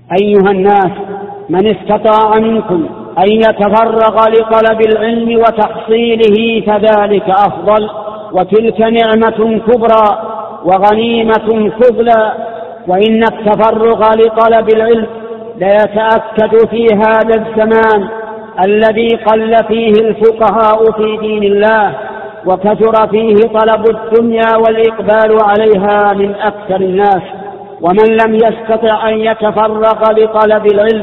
أيها الناس من استطاع منكم أن يتفرغ لطلب العلم وتحصيله فذلك أفضل وتلك نعمة كبرى وغنيمة فضلى وإن التفرغ لطلب العلم ليتأكد في هذا الزمان الذي قل فيه الفقهاء في دين الله وكثر فيه طلب الدنيا والإقبال عليها من أكثر الناس ومن لم يستطع أن يتفرغ لطلب العلم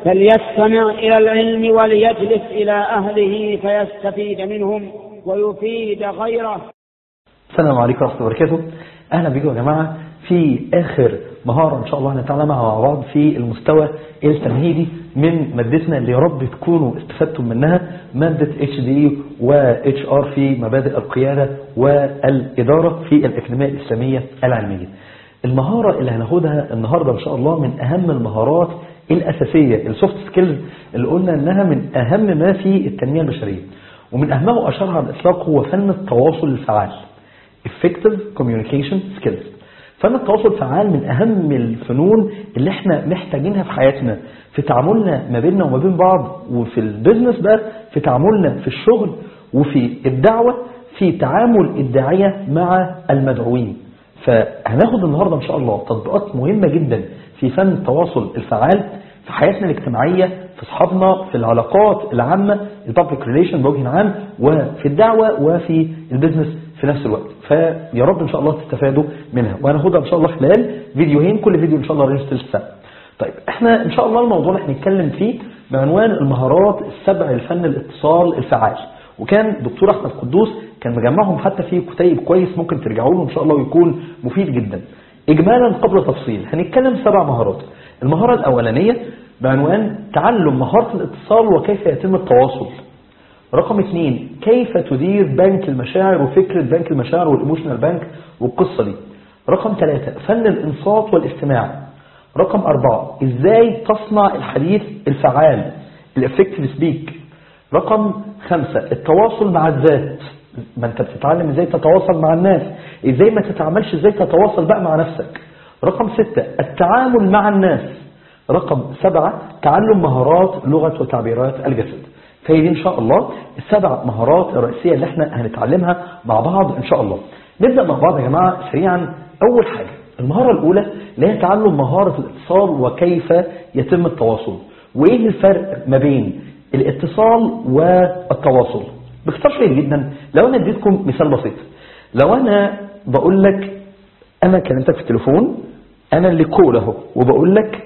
فليستمع إلى العلم وليجلس إلى أهله فيستفيد منهم ويفيد غيره السلام عليكم ورحمة الله وبركاته أهلا بكم يا جماعة في آخر مهارة إن شاء الله هنتعلمها مع بعض في المستوى التمهيدي من مادتنا اللي يا رب تكونوا استفدتم منها مادة اتش دي و اتش ار في مبادئ القيادة والإدارة في الأكاديمية الإسلامية العلمية المهارة اللي هناخدها النهاردة إن شاء الله من أهم المهارات الأساسية السوفت سكيلز اللي قلنا إنها من أهم ما في التنمية البشرية ومن أهمها وأشهرها على الإطلاق هو فن التواصل الفعال effective communication skills فن التواصل الفعال من أهم الفنون اللي احنا محتاجينها في حياتنا في تعاملنا ما بيننا وما بين بعض وفي البيزنس بقى في تعاملنا في الشغل وفي الدعوة في تعامل الداعية مع المدعوين فهناخد النهاردة إن شاء الله تطبيقات مهمة جدا في فن التواصل الفعال في حياتنا الاجتماعية في أصحابنا في العلاقات العامة البابليك ريليشن بوجه عام وفي الدعوة وفي البيزنس في نفس الوقت فيا رب إن شاء الله تستفادوا منها وهناخدها إن شاء الله خلال فيديوهين كل فيديو إن شاء الله رينج ثلث ساعة طيب احنا إن شاء الله الموضوع اللي هنتكلم فيه بعنوان المهارات السبع لفن الاتصال الفعال وكان دكتور أحمد قدوس كان مجمعهم حتى في كتيب كويس ممكن ترجعوا له إن شاء الله ويكون مفيد جدا إجمالا قبل تفصيل هنتكلم سبع مهارات المهارة الأولانية بعنوان تعلم مهارة الاتصال وكيف يتم التواصل رقم اثنين كيف تدير بنك المشاعر وفكرة بنك المشاعر والإيموشنال بنك والقصة دي رقم ثلاثة فن الإنصات والاستماع رقم أربعة إزاي تصنع الحديث الفعال الافكتيف سبيك رقم خمسة التواصل مع الذات ما انت بتتعلم ازاي تتواصل مع الناس ازاي ما تتعاملش ازاي تتواصل بقى مع نفسك رقم ستة التعامل مع الناس رقم سبعة تعلم مهارات لغة وتعبيرات الجسد فهي دي ان شاء الله السبع مهارات الرئيسية اللي احنا هنتعلمها مع بعض ان شاء الله نبدأ مع بعض يا جماعة سريعا اول حاجة المهارة الاولى اللي هي تعلم مهارة الاتصال وكيف يتم التواصل وايه الفرق ما بين الاتصال والتواصل باختصار شديد جدا لو انا اديتكم مثال بسيط لو انا بقول لك انا كلمتك في التليفون انا اللي كول اهو وبقول لك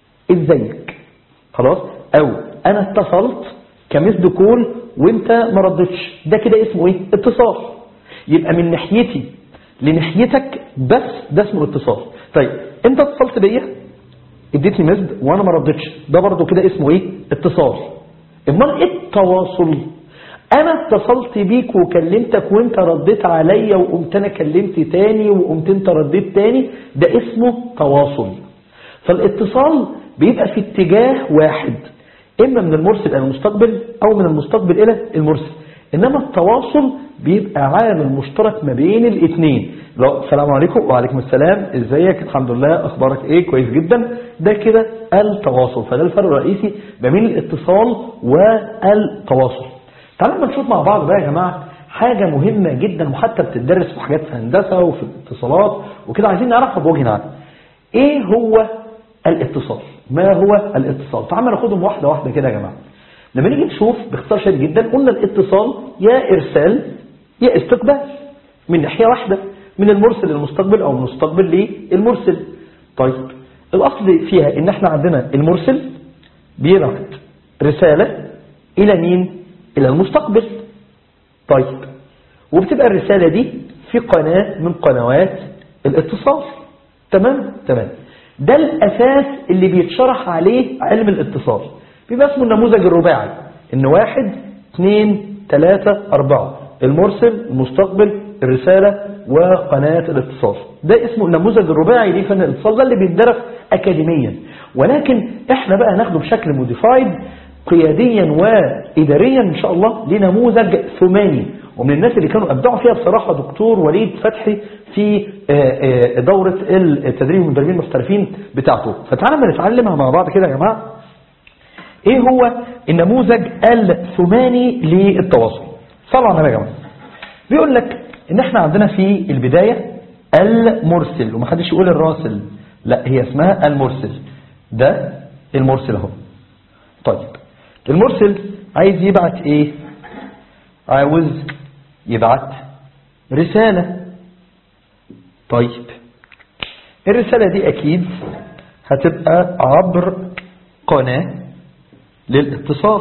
ازيك خلاص او انا اتصلت كمثل كول وانت ما ردتش ده كده اسمه ايه اتصال يبقى من ناحيتي لناحيتك بس ده اسمه اتصال طيب انت اتصلت بيا اديتني مسد وانا ما ردتش ده برضه كده اسمه ايه اتصال امال ايه التواصل انا اتصلت بيك وكلمتك وانت رديت عليا وقمت انا كلمت تاني وقمت انت رديت تاني ده اسمه تواصل فالاتصال بيبقى في اتجاه واحد اما من المرسل الى المستقبل او من المستقبل الى المرسل انما التواصل بيبقى عامل مشترك ما بين الاثنين السلام عليكم وعليكم السلام ازيك الحمد لله اخبارك ايه كويس جدا ده كده التواصل فده الفرق الرئيسي ما بين الاتصال والتواصل تعالوا نشوف مع بعض بقى يا جماعه حاجة مهمة جدا وحتى بتدرس في حاجات في هندسة وفي الاتصالات وكده عايزين نعرفها بوجه عام ايه هو الاتصال ما هو الاتصال تعالوا ناخدهم واحدة واحدة كده يا جماعة لما نيجي نشوف باختصار شديد جدا قلنا الاتصال يا ارسال يا استقبال من ناحية واحدة من المرسل للمستقبل او من المستقبل للمرسل طيب الاصل فيها ان احنا عندنا المرسل بيبعت رسالة الى مين الى المستقبل طيب وبتبقى الرسالة دي في قناة من قنوات الاتصال تمام تمام ده الأساس اللي بيتشرح عليه علم الاتصال بيبقى اسمه النموذج الرباعي ان واحد اثنين ثلاثة أربعة المرسل المستقبل الرسالة وقناة الاتصال ده اسمه النموذج الرباعي دي فن الاتصال ده اللي بيتدرس أكاديميا ولكن احنا بقى هناخده بشكل موديفايد قياديا وإداريا إن شاء الله لنموذج ثماني ومن الناس اللي كانوا أبدعوا فيها بصراحة دكتور وليد فتحي في آه، آه، دورة التدريب المدربين المحترفين بتاعته فتعالى ما نتعلمها مع بعض كده يا جماعة ايه هو النموذج الثماني للتواصل صلوا على النبي يا جماعة بيقول لك ان احنا عندنا في البداية المرسل ومحدش يقول الراسل لا هي اسمها المرسل ده المرسل اهو طيب المرسل عايز يبعت ايه عاوز يبعت رسالة طيب الرسالة دي اكيد هتبقى عبر قناة للاتصال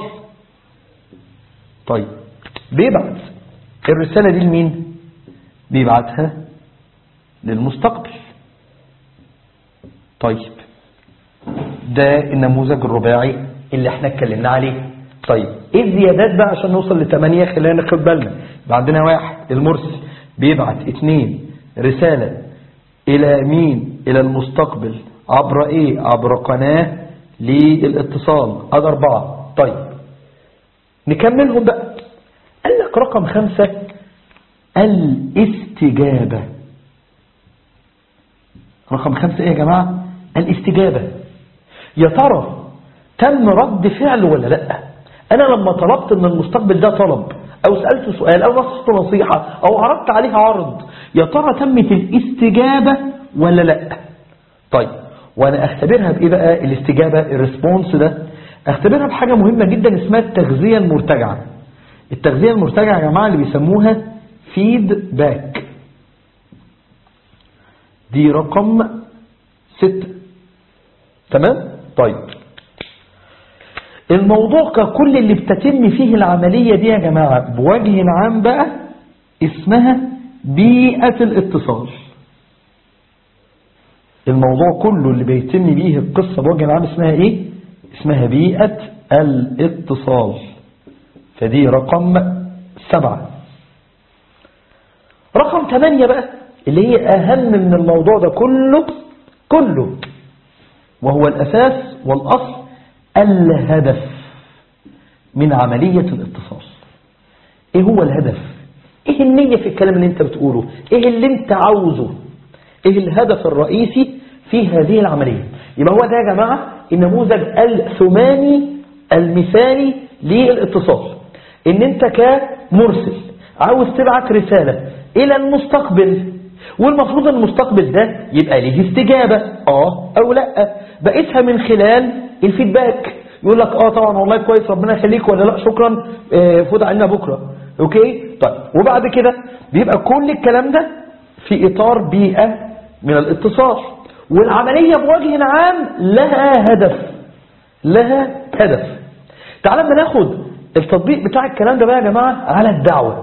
طيب بيبعت الرسالة دي لمين بيبعتها للمستقبل طيب ده النموذج الرباعي اللي احنا اتكلمنا عليه طيب ايه الزيادات بقى عشان نوصل لثمانية خلينا ناخد بالنا يبقى عندنا واحد المرسل بيبعت اتنين رسالة الى مين الى المستقبل عبر ايه عبر قناة للاتصال ادي اربعة طيب نكملهم بقى قال لك رقم خمسة الاستجابة رقم خمسة ايه يا جماعة الاستجابة يا ترى تم رد فعل ولا لا انا لما طلبت من المستقبل ده طلب او سألت سؤال او نصت نصيحة او عرضت عليه عرض يا ترى تمت الاستجابة ولا لا طيب وانا اختبرها بايه بقى الاستجابة الريسبونس ده اختبرها بحاجة مهمة جدا اسمها التغذية المرتجعة التغذية المرتجعة يا جماعة اللي بيسموها فيدباك دي رقم ستة تمام طيب الموضوع ككل اللي بتتم فيه العملية دي يا جماعة بوجه عام بقى اسمها بيئة الاتصال الموضوع كله اللي بيتم بيه القصة بوجه عام اسمها ايه اسمها بيئة الاتصال فدي رقم سبعة رقم ثمانية بقى اللي هي أهم من الموضوع ده كله كله وهو الأساس والأصل الهدف من عملية الاتصال ايه هو الهدف ايه النية في الكلام اللي انت بتقوله ايه اللي انت عاوزه ايه الهدف الرئيسي في هذه العملية يبقى هو ده يا جماعة النموذج الثماني المثالي للاتصال ان انت كمرسل عاوز تبعت رسالة الى المستقبل والمفروض المستقبل ده يبقى ليه استجابة اه او لا بقيتها من خلال الفيدباك يقول لك اه طبعا والله كويس ربنا يخليك ولا لا شكرا آه فوت علينا بكرة اوكي طيب وبعد كده بيبقى كل الكلام ده في اطار بيئة من الاتصال والعملية بوجه عام لها هدف لها هدف تعال ما ناخد التطبيق بتاع الكلام ده بقى يا جماعة على الدعوة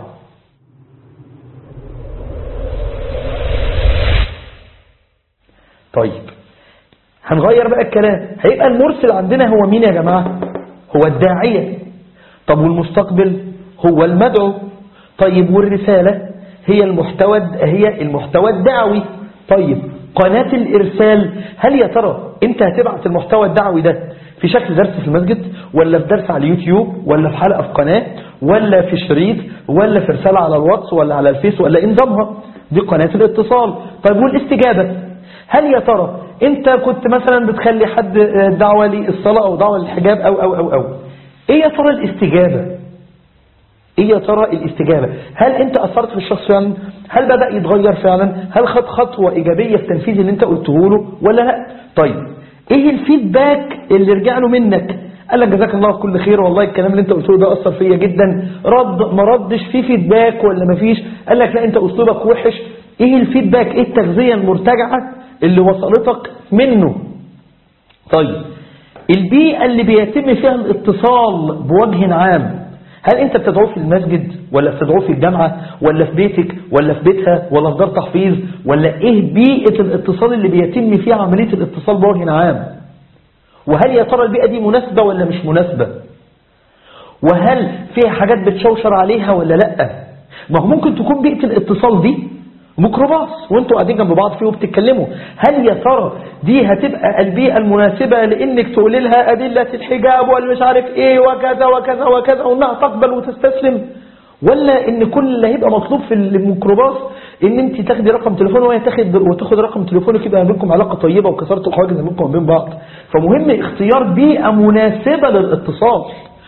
طيب هنغير بقى الكلام هيبقى المرسل عندنا هو مين يا جماعة هو الداعية طب والمستقبل هو المدعو طيب والرسالة هي المحتوى هي المحتوى الدعوي طيب قناة الإرسال هل يا ترى انت هتبعت المحتوى الدعوي ده في شكل درس في المسجد ولا في درس على اليوتيوب ولا في حلقة في قناة ولا في شريط ولا في رسالة على الواتس ولا على الفيس ولا إيه نظامها دي قناة الاتصال طيب والاستجابة هل يا ترى انت كنت مثلا بتخلي حد دعوة للصلاة او دعوة للحجاب او او او او ايه يا ترى الاستجابة ايه يا ترى الاستجابة هل انت اثرت في الشخص فعلا هل بدأ يتغير فعلا هل خد خطوة ايجابية في تنفيذ اللي انت قلته له ولا لا طيب ايه الفيدباك اللي رجع له منك قال لك جزاك الله كل خير والله الكلام اللي انت قلته ده اثر فيا جدا رد ما ردش في فيدباك ولا ما فيش قال لك لا انت اسلوبك وحش ايه الفيدباك ايه التغذية المرتجعة اللي وصلتك منه طيب البيئة اللي بيتم فيها الاتصال بوجه عام هل انت بتدعوه في المسجد ولا بتدعوه في الجامعة ولا في بيتك ولا في بيتها ولا في دار تحفيظ ولا ايه بيئة الاتصال اللي بيتم فيها عملية الاتصال بوجه عام وهل يا ترى البيئة دي مناسبة ولا مش مناسبة وهل فيها حاجات بتشوشر عليها ولا لا ما هو ممكن تكون بيئة الاتصال دي ميكروباص وانتوا قاعدين جنب بعض فيه وبتتكلموا هل يا ترى دي هتبقى البيئة المناسبة لانك تقول لها ادلة الحجاب والمش عارف ايه وكذا وكذا وكذا وانها تقبل وتستسلم ولا ان كل اللي هيبقى مطلوب في الميكروباص ان انت تاخدي رقم تليفون وهي تاخد وتاخد رقم تليفونك يبقى بينكم علاقه طيبه وكسرت الحواجز بينكم وبين بعض فمهم اختيار بيئه مناسبه للاتصال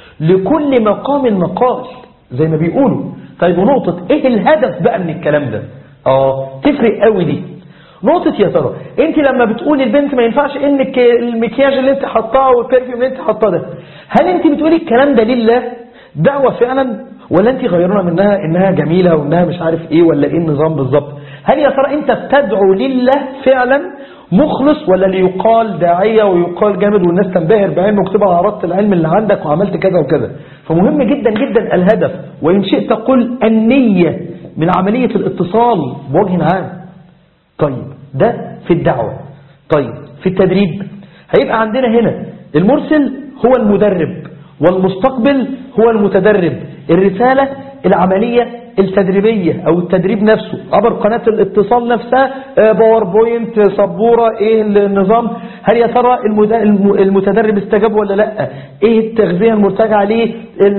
لكل مقام مقال زي ما بيقولوا طيب ونقطه ايه الهدف بقى من الكلام ده اه تفرق قوي دي نقطة يا ترى انت لما بتقولي البنت ما ينفعش انك المكياج اللي انت حطاه والبرفيوم اللي انت حطاه ده هل انت بتقولي الكلام ده لله دعوة فعلا ولا انت غيرنا منها انها جميلة وانها مش عارف ايه ولا ايه النظام بالظبط هل يا ترى انت بتدعو لله فعلا مخلص ولا ليقال داعية ويقال جامد والناس تنبهر بعلمه وكتبها عرضت العلم اللي عندك وعملت كذا وكذا فمهم جدا جدا الهدف وإن شئت قل النية من عملية الاتصال بوجه عام طيب ده في الدعوة طيب في التدريب هيبقى عندنا هنا المرسل هو المدرب والمستقبل هو المتدرب الرسالة العملية التدريبية او التدريب نفسه عبر قناة الاتصال نفسها باوربوينت سبورة ايه النظام هل يا ترى المتدرب استجاب ولا لا ايه التغذية المرتجع عليه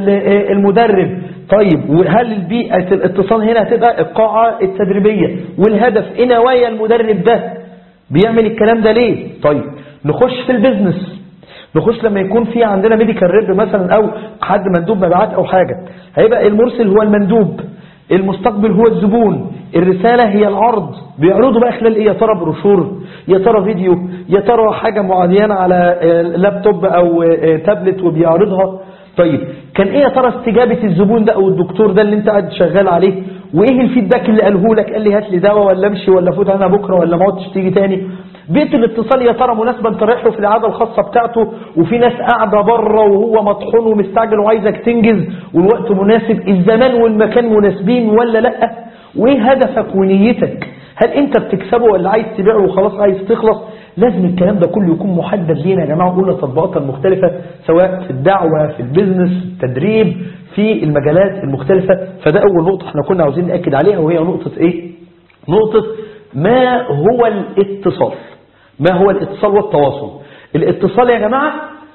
المدرب طيب وهل البيئة الاتصال هنا هتبقى القاعة التدريبية والهدف ايه نوايا المدرب ده بيعمل الكلام ده ليه طيب نخش في البيزنس نخش لما يكون في عندنا ميديكال ريب مثلا او حد مندوب مبيعات او حاجة هيبقى المرسل هو المندوب المستقبل هو الزبون الرسالة هي العرض بيعرضوا بقى خلال ايه يا ترى بروشور يا ترى فيديو يا ترى حاجة معينة على لابتوب او تابلت وبيعرضها طيب كان ايه يا ترى استجابة الزبون ده او الدكتور ده اللي انت قاعد شغال عليه وايه الفيدباك اللي قاله لك قال لي هات لي دواء ولا امشي ولا فوت انا بكره ولا ما عدتش تيجي تاني بيت الاتصال يا ترى مناسبه انت رايح له في العاده الخاصه بتاعته وفي ناس قاعده بره وهو مطحون ومستعجل وعايزك تنجز والوقت مناسب الزمان والمكان مناسبين ولا لا وايه هدفك ونيتك هل انت بتكسبه ولا عايز تبيعه وخلاص عايز تخلص لازم الكلام ده كله يكون محدد لينا يا جماعه وقلنا تطبيقاتنا المختلفه سواء في الدعوه في البيزنس التدريب في المجالات المختلفه فده اول نقطه احنا كنا عاوزين ناكد عليها وهي نقطه ايه نقطه ما هو الاتصال ما هو الاتصال والتواصل الاتصال يا جماعة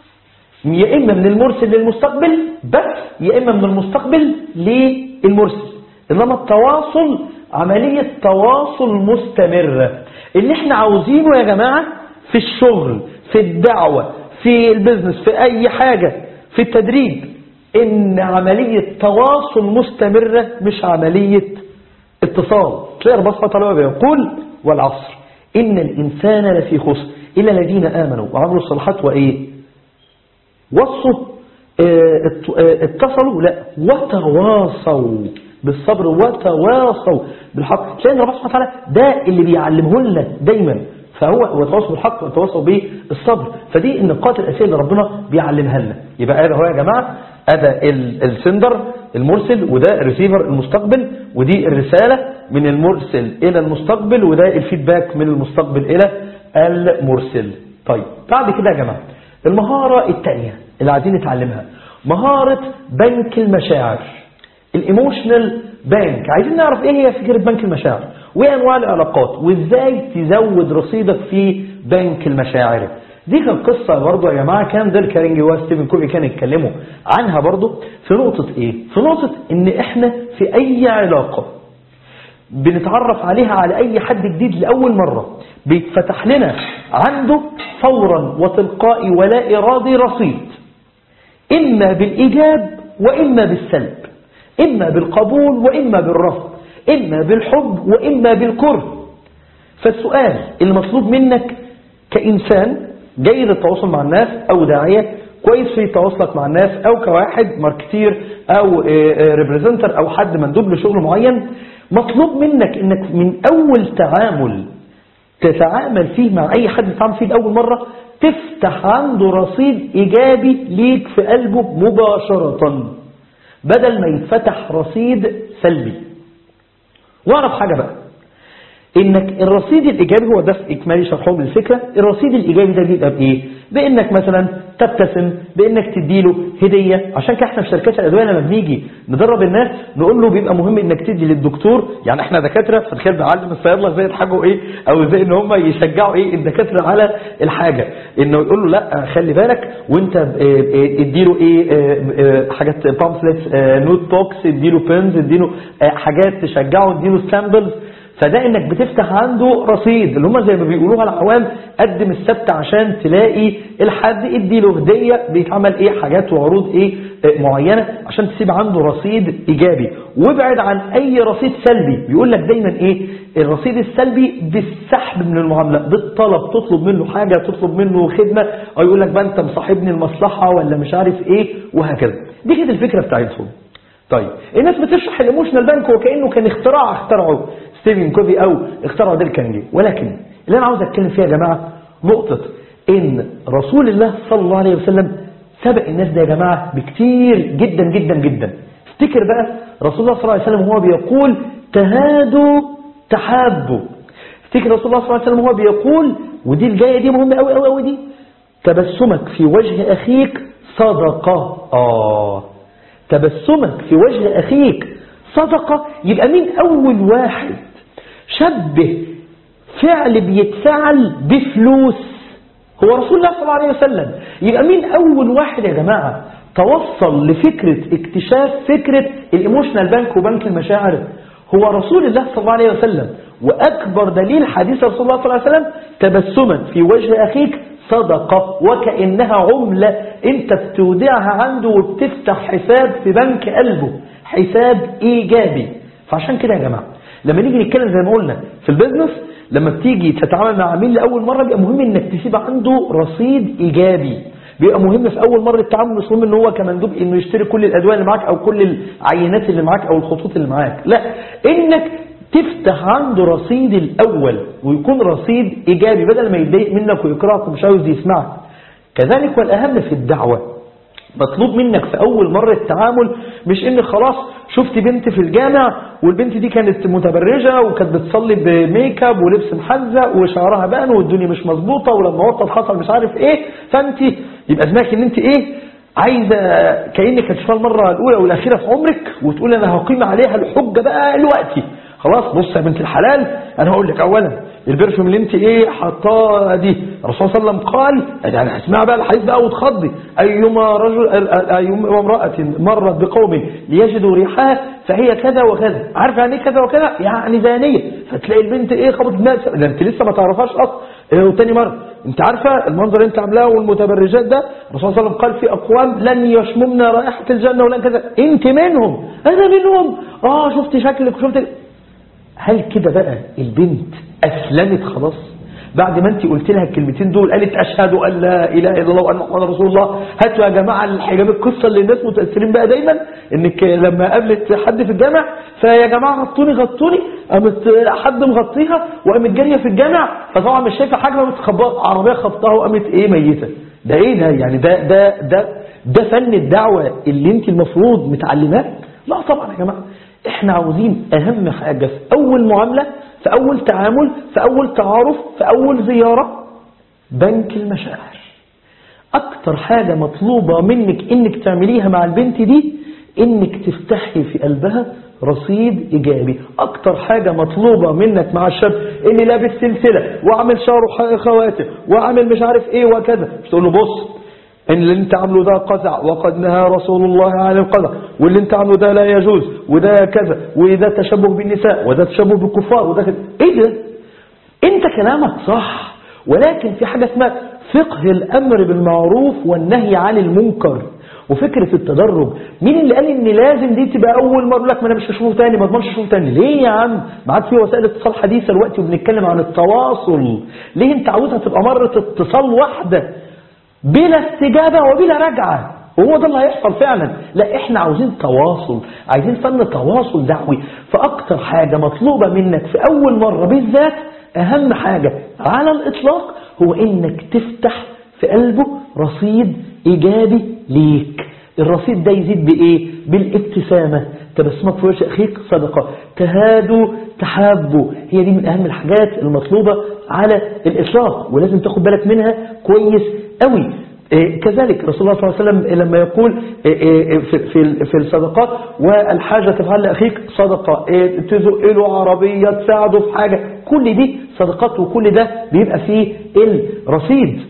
يا إما من المرسل للمستقبل بس يا إما من المستقبل للمرسل إنما التواصل عملية تواصل مستمرة اللي احنا عاوزينه يا جماعة في الشغل في الدعوة في البزنس في أي حاجة في التدريب إن عملية تواصل مستمرة مش عملية اتصال تلاقي ربنا سبحانه وتعالى بيقول والعصر إن الإنسان لفي خسر إلا الذين آمنوا وعملوا الصالحات وإيه وصوا اتصلوا لا وتواصوا بالصبر وتواصوا بالحق لأن ربنا سبحانه وتعالى ده اللي بيعلمه لنا دايما فهو وتواصوا بالحق وتواصوا بالصبر فدي النقاط الأساسية اللي ربنا بيعلمها لنا يبقى هذا هو يا جماعة هذا السندر المرسل وده الريسيفر المستقبل ودي الرسالة من المرسل إلى المستقبل وده الفيدباك من المستقبل إلى المرسل طيب بعد كده يا جماعة المهارة الثانية اللي عايزين نتعلمها مهارة بنك المشاعر الايموشنال بانك عايزين نعرف ايه هي فكرة بنك المشاعر وايه انواع العلاقات وازاي تزود رصيدك في بنك المشاعر دي كانت قصة برضو يا جماعة كان دير كارينجي وستيفن كوفي كانوا يتكلموا عنها برضو في نقطة ايه في نقطة ان احنا في اي علاقة بنتعرف عليها على اي حد جديد لأول مرة بيتفتح لنا عنده فورا وتلقائي ولا إرادي رصيد إما بالإيجاب وإما بالسلب إما بالقبول وإما بالرفض إما بالحب وإما بالكره فالسؤال المطلوب منك كإنسان جيد التواصل مع الناس أو داعية كويس في تواصلك مع الناس أو كواحد ماركتير أو ريبريزنتر أو حد مندوب لشغل معين مطلوب منك انك من اول تعامل تتعامل فيه مع اي حد تتعامل فيه لاول مرة تفتح عنده رصيد ايجابي ليك في قلبه مباشرة بدل ما يتفتح رصيد سلبي واعرف حاجة بقى انك الرصيد الايجابي هو ده في اجمالي شرحهم للفكره الرصيد الايجابي ده بيبقى بايه بانك مثلا تبتسم بانك تديله هديه عشان كده احنا في شركات الادويه لما بنيجي ندرب الناس نقول له بيبقى مهم انك تدي للدكتور يعني احنا دكاتره فتخيل بعلم الصيادله ازاي يضحكوا ايه او ازاي ان هم يشجعوا ايه الدكاتره على الحاجه انه يقول له لا خلي بالك وانت اه، اه، اديله ايه اه، اه، حاجات بامفلتس نوت بوكس اديله بينز اديله اه، حاجات تشجعه اديله سامبلز فده انك بتفتح عنده رصيد اللي هم زي ما بيقولوها العوام قدم السبت عشان تلاقي الحد ادي له هديه بيتعمل ايه حاجات وعروض ايه آه، معينه عشان تسيب عنده رصيد ايجابي وابعد عن اي رصيد سلبي بيقول لك دايما ايه الرصيد السلبي بالسحب من المعامله بالطلب تطلب منه حاجه تطلب منه خدمه او يقول لك بقى انت مصاحبني المصلحه ولا مش عارف ايه وهكذا دي كانت الفكره بتاعتهم طيب الناس بتشرح الايموشنال بانك وكانه كان اختراع اخترعه ستيفن كوفي او اخترعه ديل كارنيجي ولكن اللي انا عاوز اتكلم فيها يا جماعه نقطه ان رسول الله صلى الله عليه وسلم سبق الناس ده يا جماعه بكتير جدا جدا جدا افتكر بقى رسول الله صلى الله عليه وسلم وهو بيقول تهادوا تحابوا افتكر رسول الله صلى الله عليه وسلم وهو بيقول ودي الجايه دي مهمه قوي قوي قوي دي تبسمك في وجه اخيك صدقه اه تبسمك في وجه أخيك صدقة يبقى مين أول واحد شبه فعل بيتفعل بفلوس هو رسول الله صلى الله عليه وسلم يبقى مين أول واحد يا جماعة توصل لفكرة اكتشاف فكرة الايموشنال بانك وبنك المشاعر هو رسول الله صلى الله عليه وسلم وأكبر دليل حديث رسول الله صلى الله عليه وسلم تبسما في وجه أخيك صدقة وكأنها عملة انت بتودعها عنده وبتفتح حساب في بنك قلبه حساب ايجابي فعشان كده يا جماعة لما نيجي نتكلم زي ما قلنا في البيزنس لما بتيجي تتعامل مع عميل لأول مرة بيبقى مهم انك تسيب عنده رصيد ايجابي بيبقى مهم في اول مرة التعامل مش مهم ان هو كمندوب انه يشتري كل الادوية اللي معاك او كل العينات اللي معاك او الخطوط اللي معاك لا انك تفتح عنده رصيد الأول ويكون رصيد إيجابي بدل ما يتضايق منك ويكرهك ومش عاوز يسمعك كذلك والأهم في الدعوة مطلوب منك في أول مرة التعامل مش إن خلاص شفت بنت في الجامع والبنت دي كانت متبرجة وكانت بتصلي بميك اب ولبس محزق وشعرها بان والدنيا مش مظبوطة ولما وطت حصل مش عارف ايه فانت يبقى دماغك ان انت ايه عايزة كأنك هتشوفها المرة الأولى والأخيرة في عمرك وتقول أنا هقيم عليها الحجة بقى دلوقتي خلاص بص يا بنت الحلال انا هقول لك اولا البرفيوم اللي انت ايه حطاه دي الرسول صلى الله عليه وسلم قال يعني هتسمع بقى الحديث بقى وتخضي ايما رجل ايما امراه مرت بقوم ليجدوا ريحها فهي كذا وكذا عارفه يعني ايه كذا وكذا يعني زانيه فتلاقي البنت ايه خبط دماغها ده انت لسه ما تعرفهاش اصلا إيه وتاني مره انت عارفه المنظر اللي انت عاملاه والمتبرجات ده الرسول صلى الله عليه وسلم قال في اقوام لن يشممن رائحه الجنه ولن كذا انت منهم انا منهم اه شفت شكلك وشفت هل كده بقى البنت أسلمت خلاص بعد ما انت قلت لها الكلمتين دول قالت أشهد أن لا إله إلا الله وأن محمد رسول الله هاتوا يا جماعة الحجاب القصة اللي الناس متأثرين بقى دايما انك لما قابلت حد في الجامع فيا جماعة غطوني غطوني قامت حد مغطيها وقامت جارية في الجامع فطبعا مش شايفة حاجة قامت خبط عربية خبطها وقامت ايه ميتة ده ايه ده يعني ده ده ده ده فن الدعوة اللي انت المفروض متعلماه لا طبعا يا جماعة احنا عاوزين اهم حاجة في اول معاملة في اول تعامل في اول تعارف في اول زيارة بنك المشاعر اكتر حاجة مطلوبة منك انك تعمليها مع البنت دي انك تفتحي في قلبها رصيد ايجابي اكتر حاجة مطلوبة منك مع الشاب اللي لابس سلسلة وعامل شعره خواتم وعامل مش عارف ايه وكذا مش تقول له بص ان اللي انت عامله ده قزع وقد نهى رسول الله عن القزع واللي انت عامله ده لا يجوز وده كذا وده تشبه بالنساء وده تشبه بالكفار وده كذا ايه ده انت كلامك صح ولكن في حاجة اسمها فقه الامر بالمعروف والنهي عن المنكر وفكرة التدرج مين اللي قال ان لازم دي تبقى اول مرة لك ما انا مش هشوفه تاني ما اضمنش اشوفه تاني ليه يا عم ما عاد في وسائل اتصال حديثة دلوقتي وبنتكلم عن التواصل ليه انت عاوزها تبقى مرة اتصال واحدة بلا استجابة وبلا رجعة وهو ده اللي هيحصل فعلا لا احنا عاوزين تواصل عايزين فن تواصل دعوي فاكتر حاجة مطلوبة منك في اول مرة بالذات اهم حاجة على الاطلاق هو انك تفتح في قلبه رصيد ايجابي ليك الرصيد ده يزيد بايه بالابتسامة تبسمك في وجه أخيك صدقة تهادوا تحابوا هي دي من أهم الحاجات المطلوبة على الإطلاق ولازم تاخد بالك منها كويس قوي إيه كذلك رسول الله صلى الله عليه وسلم لما يقول إيه إيه في في في الصدقات والحاجة تفعل لأخيك صدقة تزق له عربية تساعده في حاجة كل دي صدقات وكل ده بيبقى فيه الرصيد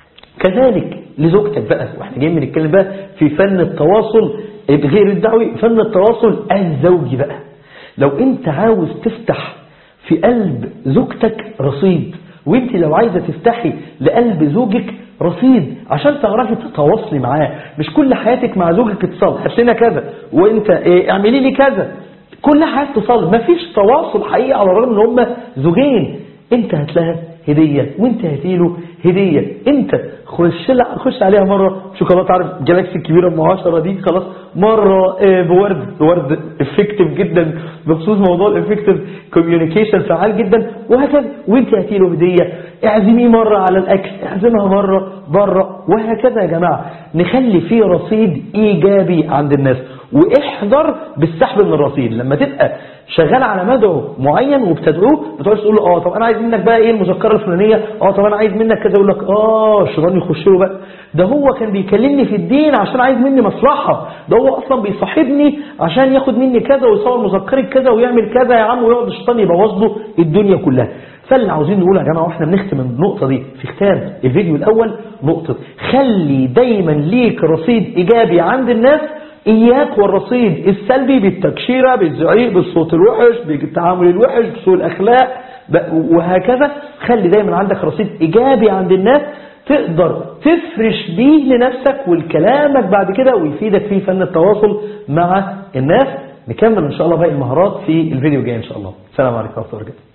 كذلك لزوجتك بقى واحنا جايين بنتكلم بقى في فن التواصل غير الدعوي فن التواصل الزوجي بقى لو انت عاوز تفتح في قلب زوجتك رصيد وانت لو عايزة تفتحي لقلب زوجك رصيد عشان تعرفي تتواصلي معاه مش كل حياتك مع زوجك اتصال هات لنا كذا وانت ايه اعملي لي كذا كل حياة اتصال مفيش تواصل حقيقي على الرغم ان هم زوجين انت هات لها هدية وانت هتيله هدية انت خش لها خش عليها مرة شوكولاتة عارف جالاكسي الكبيرة ام 10 دي خلاص مرة اه بورد ورد افكتيف جدا بخصوص موضوع الافكتيف كوميونيكيشن فعال جدا وهكذا وانت هتيله هدية اعزميه مرة على الاكل اعزمها مرة بره وهكذا يا جماعة نخلي فيه رصيد ايجابي عند الناس واحذر بالسحب من الرصيد لما تبقى شغال على مدعو معين وبتدعوه ما تقعدش تقول له اه طب انا عايز منك بقى ايه المذكره الفلانيه اه طب انا عايز منك كذا يقول لك اه الشيطان يخش له بقى ده هو كان بيكلمني في الدين عشان عايز مني مصلحه ده هو اصلا بيصاحبني عشان ياخد مني كذا ويصور مذكره كذا ويعمل كذا يا عم ويقعد الشيطان يبوظ له الدنيا كلها فاللي عاوزين نقول يا جماعه واحنا بنختم النقطه دي في ختام الفيديو الاول نقطه خلي دايما ليك رصيد ايجابي عند الناس إياك والرصيد السلبي بالتكشيرة بالزعيق بالصوت الوحش بالتعامل الوحش بسوء الأخلاق وهكذا خلي دايما عندك رصيد إيجابي عند الناس تقدر تفرش بيه لنفسك والكلامك بعد كده ويفيدك في فن التواصل مع الناس نكمل إن شاء الله باقي المهارات في الفيديو الجاي إن شاء الله السلام عليكم ورحمة الله وبركاته